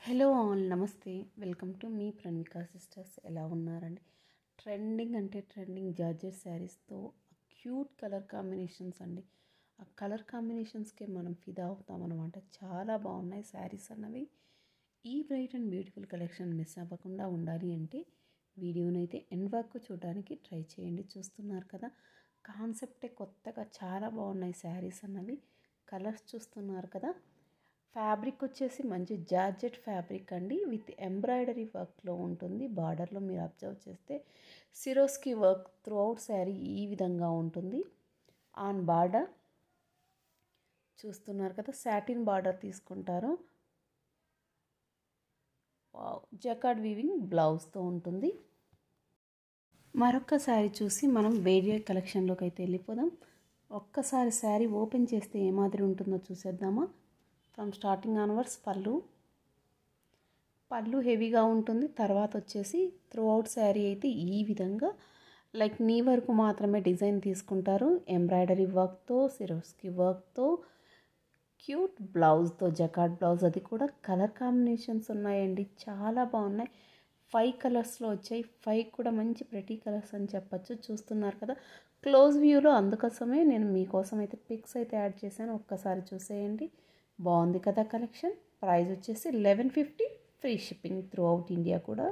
hello all నమస్తే welcome to మీ Pranika sisters ఎలా ఉన్నారండి ట్రెండింగ్ అంటే ట్రెండింగ్ జార్జెట్ శారీస్తో క్యూట్ కలర్ కాంబినేషన్స్ అండి ఆ కలర్ కాంబినేషన్స్కే మనం ఫిదా అవుతాం అనమాట చాలా బాగున్నాయి శారీస్ అన్నవి ఈ bright and beautiful collection miss అవ్వకుండా ఉండాలి అంటే వీడియోనైతే ఎండ్ వరకు చూడడానికి ట్రై చేయండి చూస్తున్నారు కదా కాన్సెప్టే కొత్తగా చాలా బాగున్నాయి శారీస్ అన్నవి కలర్స్ చూస్తున్నారు కదా ఫ్యాబ్రిక్ వచ్చేసి మంచి జార్జెట్ ఫ్యాబ్రిక్ అండి విత్ ఎంబ్రాయిడరీ వర్క్లో ఉంటుంది బార్డర్లో మీరు అబ్జర్వ్ చేస్తే Swarovski work throughout sari ఈ విధంగా ఉంటుంది ఆన్ బార్డర్ చూస్తున్నారు కదా సాటిన్ బార్డర్ తీసుకుంటారు జకాడ్ వీవింగ్ బ్లౌజ్తో ఉంటుంది మరొక శారీ చూసి మనం వేరే కలెక్షన్లోకి అయితే వెళ్ళిపోదాం ఒక్కసారి శారీ ఓపెన్ చేస్తే ఏ మాదిరి ఉంటుందో చూసేద్దామా ఫ్రమ్ స్టార్టింగ్ ఆన్వర్డ్స్ పళ్ళు పళ్ళు హెవీగా ఉంటుంది తర్వాత వచ్చేసి త్రూ అవుట్ శారీ అయితే ఈ విధంగా లైక్ నీ వరకు మాత్రమే డిజైన్ తీసుకుంటారు ఎంబ్రాయిడరీ వర్క్తో సిరోస్కి వర్క్తో క్యూట్ బ్లౌజ్తో జకాట్ బ్లౌజ్ అది కూడా కలర్ కాంబినేషన్స్ ఉన్నాయండి చాలా బాగున్నాయి ఫైవ్ కలర్స్లో వచ్చాయి ఫైవ్ కూడా మంచి ప్రతి కలర్స్ అని చెప్పచ్చు చూస్తున్నారు కదా క్లోజ్ వ్యూలో అందుకోసమే నేను మీకోసం అయితే పిక్స్ అయితే యాడ్ చేశాను ఒక్కసారి చూసేయండి బాగుంది కదా కలెక్షన్ ప్రైస్ వచ్చేసి eleven fifty free shipping throughout India కూడా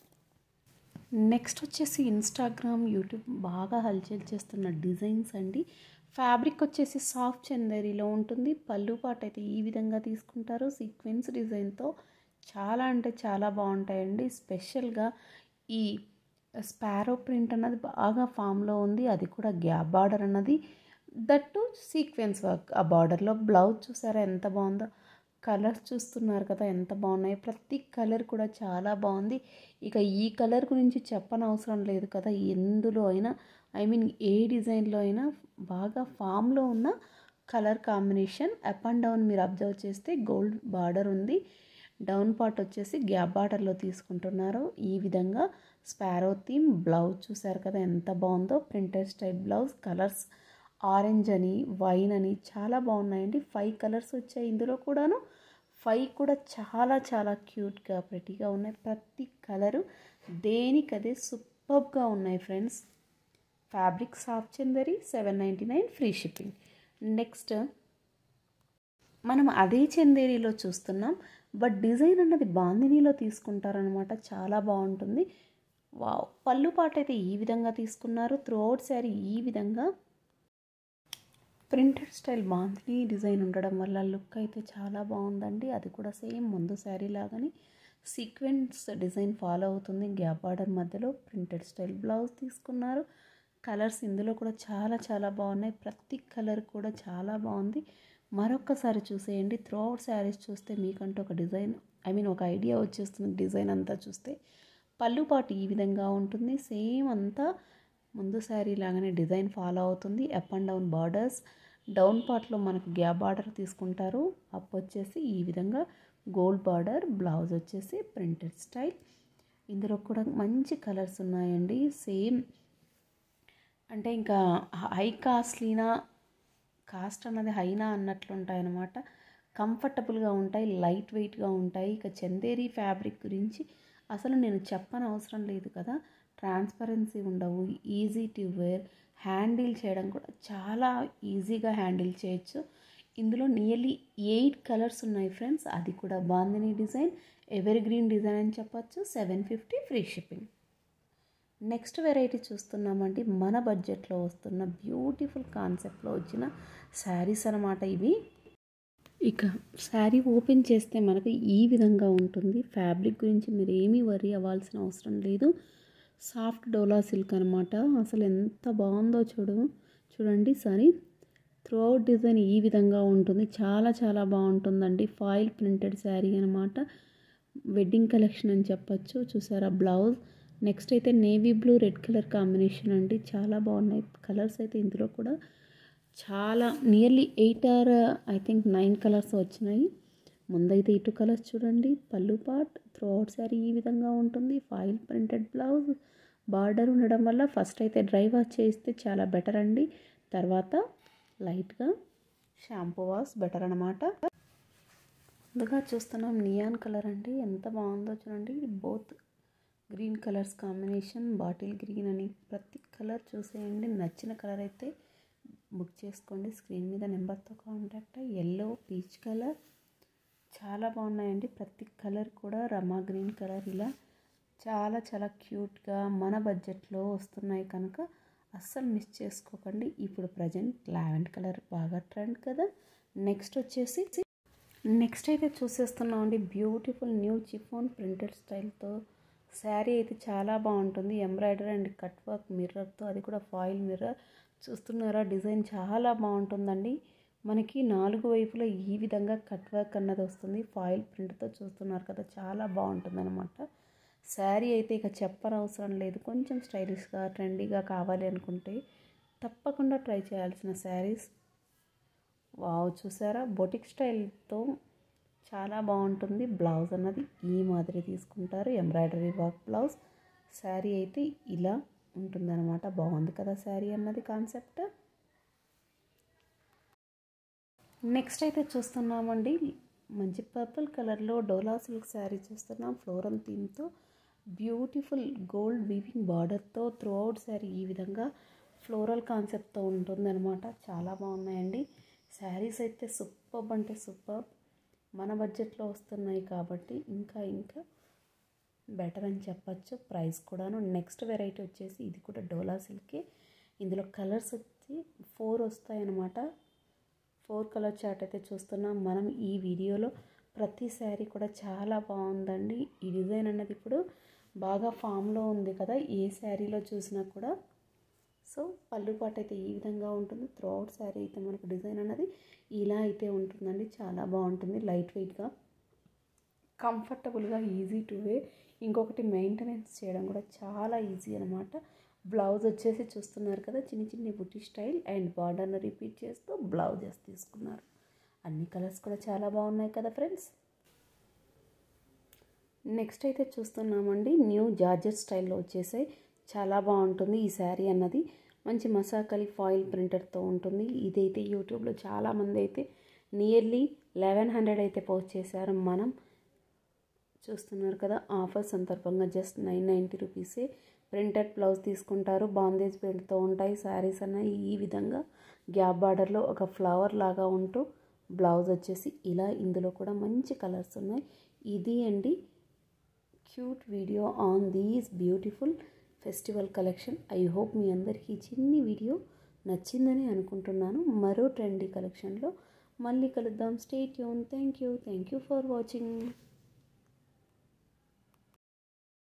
నెక్స్ట్ వచ్చేసి ఇన్స్టాగ్రామ్ యూట్యూబ్ బాగా హల్చల్ చేస్తున్న డిజైన్స్ అండి ఫ్యాబ్రిక్ వచ్చేసి సాఫ్ట్ చందేరీలో ఉంటుంది పళ్ళు పాట అయితే ఈ విధంగా తీసుకుంటారు సీక్వెన్స్ డిజైన్తో చాలా అంటే చాలా బాగుంటాయండి స్పెషల్గా ఈ స్పారో ప్రింట్ అన్నది బాగా ఫామ్లో ఉంది అది కూడా గ్యాప్ బార్డర్ అన్నది దట్టు సీక్వెన్స్ వర్క్ ఆ బార్డర్లో బ్లౌజ్ చూసారా ఎంత బాగుందో కలర్స్ చూస్తున్నారు కదా ఎంత బాగున్నాయి ప్రతి కలర్ కూడా చాలా బాగుంది ఇక ఈ కలర్ గురించి చెప్పనవసరం లేదు కదా ఎందులో అయినా ఐ మీన్ ఏ డిజైన్లో అయినా బాగా ఫామ్లో ఉన్న colour combination up and down మీరు అబ్జర్వ్ చేస్తే గోల్డ్ బార్డర్ ఉంది డౌన్ పార్ట్ వచ్చేసి గ్యాప్ బార్డర్లో తీసుకుంటున్నారు ఈ విధంగా స్పారో థీమ్ బ్లౌజ్ చూసారు కదా ఎంత బాగుందో printed style blouse colours orange అని వైన్ అని చాలా బాగున్నాయండి ఫైవ్ కలర్స్ వచ్చాయి ఇందులో కూడాను ఫైవ్ కూడా చాలా చాలా క్యూట్గా ప్రతిగా ఉన్నాయి ప్రతి కలరు దేనికదే సూపర్గా ఉన్నాయి friends fabric soft Chanderi seven ninety nine free shipping next మనం అదే చందేరిలో చూస్తున్నాం బట్ డిజైన్ అన్నది బాందినీలో తీసుకుంటారనమాట చాలా బాగుంటుంది వావ్ పళ్ళు పాట అయితే ఈ విధంగా తీసుకున్నారు త్రూ అవుట్ శారీ ఈ విధంగా ప్రింటెడ్ స్టైల్ బాందిని డిజైన్ ఉండడం వల్ల లుక్ అయితే చాలా బాగుందండి అది కూడా సేమ్ ముందు శారీ లాగానే సీక్వెన్స్ డిజైన్ ఫాలో అవుతుంది గ్యాప్ బార్డర్ మధ్యలో ప్రింటెడ్ స్టైల్ బ్లౌజ్ తీసుకున్నారు కలర్స్ ఇందులో కూడా చాలా చాలా బాగున్నాయి ప్రతి కలర్ కూడా చాలా బాగుంది మరొక్కసారి చూసేయండి త్రూ అవుట్ శారీస్ చూస్తే మీకంటూ ఒక డిజైన్ ఐ మీన్ ఒక ఐడియా వచ్చేస్తుంది డిజైన్ అంతా చూస్తే పళ్ళు పాటు ఈ విధంగా ఉంటుంది సేమ్ అంతా ముందు శారీ లాగానే డిజైన్ ఫాలో అవుతుంది up and down borders down పార్ట్లో మనకు గ్యాప్ బార్డర్ తీసుకుంటారు అప్ వచ్చేసి ఈ విధంగా గోల్డ్ బార్డర్ బ్లౌజ్ వచ్చేసి ప్రింటెడ్ స్టైల్ ఇందులో కూడా మంచి కలర్స్ ఉన్నాయండి సేమ్ అంటే ఇంకా హై కాస్ట్లీనా కాస్ట్ అన్నది హైనా అన్నట్లు ఉంటాయి అన్నమాట కంఫర్టబుల్గా ఉంటాయి లైట్ వెయిట్గా ఉంటాయి ఇక చందేరి ఫ్యాబ్రిక్ గురించి అసలు నేను చెప్పని అవసరం లేదు కదా ట్రాన్స్పరెన్సీ ఉండవు ఈజీ టు వేర్ హ్యాండిల్ చేయడం కూడా చాలా ఈజీగా హ్యాండిల్ చేయొచ్చు ఇందులో నియర్లీ ఎయిట్ కలర్స్ ఉన్నాయి ఫ్రెండ్స్ అది కూడా bandhani design evergreen design అని చెప్పచ్చు seven fifty free shipping next variety చూస్తున్నామండి మన బడ్జెట్లో వస్తున్న బ్యూటిఫుల్ కాన్సెప్ట్లో వచ్చిన శారీస్ అనమాట ఇవి ఇక శారీ ఓపెన్ చేస్తే మనకు ఈ విధంగా ఉంటుంది ఫ్యాబ్రిక్ గురించి మీరు ఏమీ వరీ అవ్వాల్సిన అవసరం లేదు సాఫ్ట్ డోలా సిల్క్ అనమాట అసలు ఎంత బాగుందో చూడు చూడండి సారీ త్రూ అవుట్ డిజైన్ ఈ విధంగా ఉంటుంది చాలా చాలా బాగుంటుందండి ఫాయిల్ ప్రింటెడ్ శారీ అనమాట వెడ్డింగ్ కలెక్షన్ అని చెప్పచ్చు చూసారా బ్లౌజ్ నెక్స్ట్ అయితే navy blue red colour combination అండి చాలా బాగున్నాయి కలర్స్ అయితే ఇందులో కూడా చాలా nearly eight or I think nine colours వచ్చినాయి ముందైతే ఇటు కలర్స్ చూడండి పళ్ళు పాట్ త్రూ అవుట్ శారీ ఈ విధంగా ఉంటుంది ఫాయిల్ ప్రింటెడ్ బ్లౌజ్ బార్డర్ ఉండడం వల్ల ఫస్ట్ అయితే డ్రై వాష్ చేస్తే చాలా బెటర్ అండి తర్వాత లైట్గా షాంపూ వాష్ బెటర్ అనమాట ముందుగా చూస్తున్నాం నియాన్ కలర్ అండి ఎంత బాగుందో చూడండి both green colours combination bottle green అని ప్రతి కలర్ చూసేయండి నచ్చిన కలర్ అయితే బుక్ చేసుకోండి స్క్రీన్ మీద నెంబర్తో కాంటాక్ట్ ఎల్లో పీచ్ కలర్ చాలా బాగున్నాయండి ప్రతి కలర్ కూడా రమా గ్రీన్ కలర్ ఇలా చాలా చాలా క్యూట్గా మన బడ్జెట్లో వస్తున్నాయి కనుక అస్సలు మిస్ చేసుకోకండి ఇప్పుడు ప్రజెంట్ లావెండ్ కలర్ బాగా ట్రెండ్ కదా నెక్స్ట్ వచ్చేసి నెక్స్ట్ అయితే చూసేస్తున్నామండి బ్యూటిఫుల్ న్యూ చిఫోన్ ప్రింటెడ్ స్టైల్తో శారీ అయితే చాలా బాగుంటుంది ఎంబ్రాయిడరీ అండ్ కట్ వర్క్ మిర్రర్తో అది కూడా ఫాయిల్ మిర్రర్ చూస్తున్నారా డిజైన్ చాలా బాగుంటుందండి మనకి నాలుగు వైపులా ఈ విధంగా కట్ వర్క్ అన్నది వస్తుంది ఫాయిల్ ప్రింట్తో చూస్తున్నారు కదా చాలా బాగుంటుంది అనమాట శారీ అయితే ఇక చెప్పనవసరం లేదు కొంచెం స్టైలిష్గా ట్రెండీగా కావాలి అనుకుంటే తప్పకుండా ట్రై చేయాల్సిన శారీస్ వావ్ చూసారా బొటిక్ స్టైల్తో చాలా బాగుంటుంది బ్లౌజ్ అన్నది ఈ మాదిరి తీసుకుంటారు ఎంబ్రాయిడరీ వర్క్ బ్లౌజ్ శారీ అయితే ఇలా ఉంటుందన్నమాట బాగుంది కదా శారీ అన్నది కాన్సెప్ట్ నెక్స్ట్ అయితే చూస్తున్నామండి మంచి పర్పుల్ కలర్లో డోలా సిల్క్ శారీ చూస్తున్నాం ఫ్లోరల్ థీమ్తో బ్యూటిఫుల్ గోల్డ్ వీవింగ్ బార్డర్తో త్రూ అవుట్ శారీ ఈ విధంగా ఫ్లోరల్ కాన్సెప్ట్తో ఉంటుందన్నమాట చాలా బాగున్నాయండి శారీస్ అయితే సూపర్ అంటే సూపర్ మన బడ్జెట్లో వస్తున్నాయి కాబట్టి ఇంకా ఇంకా బెటర్ అని చెప్పచ్చు ప్రైస్ కూడాను నెక్స్ట్ వెరైటీ వచ్చేసి ఇది కూడా డోలా సిల్కే ఇందులో కలర్స్ వచ్చి ఫోర్ వస్తాయి అన్నమాట ఫోర్ కలర్ చార్ట్ అయితే చూస్తున్నాం మనం ఈ వీడియోలో ప్రతి శారీ కూడా చాలా బాగుందండి ఈ డిజైన్ అన్నది ఇప్పుడు బాగా ఫామ్లో ఉంది కదా ఏ శారీలో చూసినా కూడా సో పళ్ళు పాట అయితే ఈ విధంగా ఉంటుంది త్రూ అవుట్ శారీ అయితే మనకు డిజైన్ అన్నది ఇలా అయితే ఉంటుందండి చాలా బాగుంటుంది లైట్ వెయిట్గా కంఫర్టబుల్గా ఈజీ టు వే ఇంకొకటి మెయింటెనెన్స్ చేయడం కూడా చాలా ఈజీ అనమాట బ్లౌజ్ వచ్చేసి చూస్తున్నారు కదా చిన్న చిన్న బుట్టి స్టైల్ అండ్ బార్డర్ను రిపీట్ చేస్తూ బ్లౌజెస్ తీసుకున్నారు అన్ని కలర్స్ కూడా చాలా బాగున్నాయి కదా ఫ్రెండ్స్ నెక్స్ట్ అయితే చూస్తున్నామండి న్యూ జార్జెట్ స్టైల్లో వచ్చేసాయి చాలా బాగుంటుంది ఈ శారీ అన్నది మంచి మసాకలి ఫాయిల్ ప్రింటర్తో ఉంటుంది ఇదైతే యూట్యూబ్లో చాలామంది అయితే నియర్లీ లెవెన్ హండ్రెడ్ అయితే పోస్ట్ చేశారు మనం చూస్తున్నారు కదా ఆఫర్ సందర్భంగా just nine ninety rupees printed blouse తీసుకుంటారు బాందేజ్ ప్రింట్తో ఉంటాయి శారీస్ అన్నవి ఈ విధంగా గ్యాప్ బార్డర్లో ఒక ఫ్లవర్ లాగా ఉంటూ బ్లౌజ్ వచ్చేసి ఇలా ఇందులో కూడా మంచి కలర్స్ ఉన్నాయి ఇది అండి cute video on these beautiful festival collection I hope మీ అందరికీ చిన్ని వీడియో నచ్చిందని అనుకుంటున్నాను మరో ట్రెండీ కలెక్షన్లో మళ్ళీ కలుద్దాం stay tuned thank you thank you for watching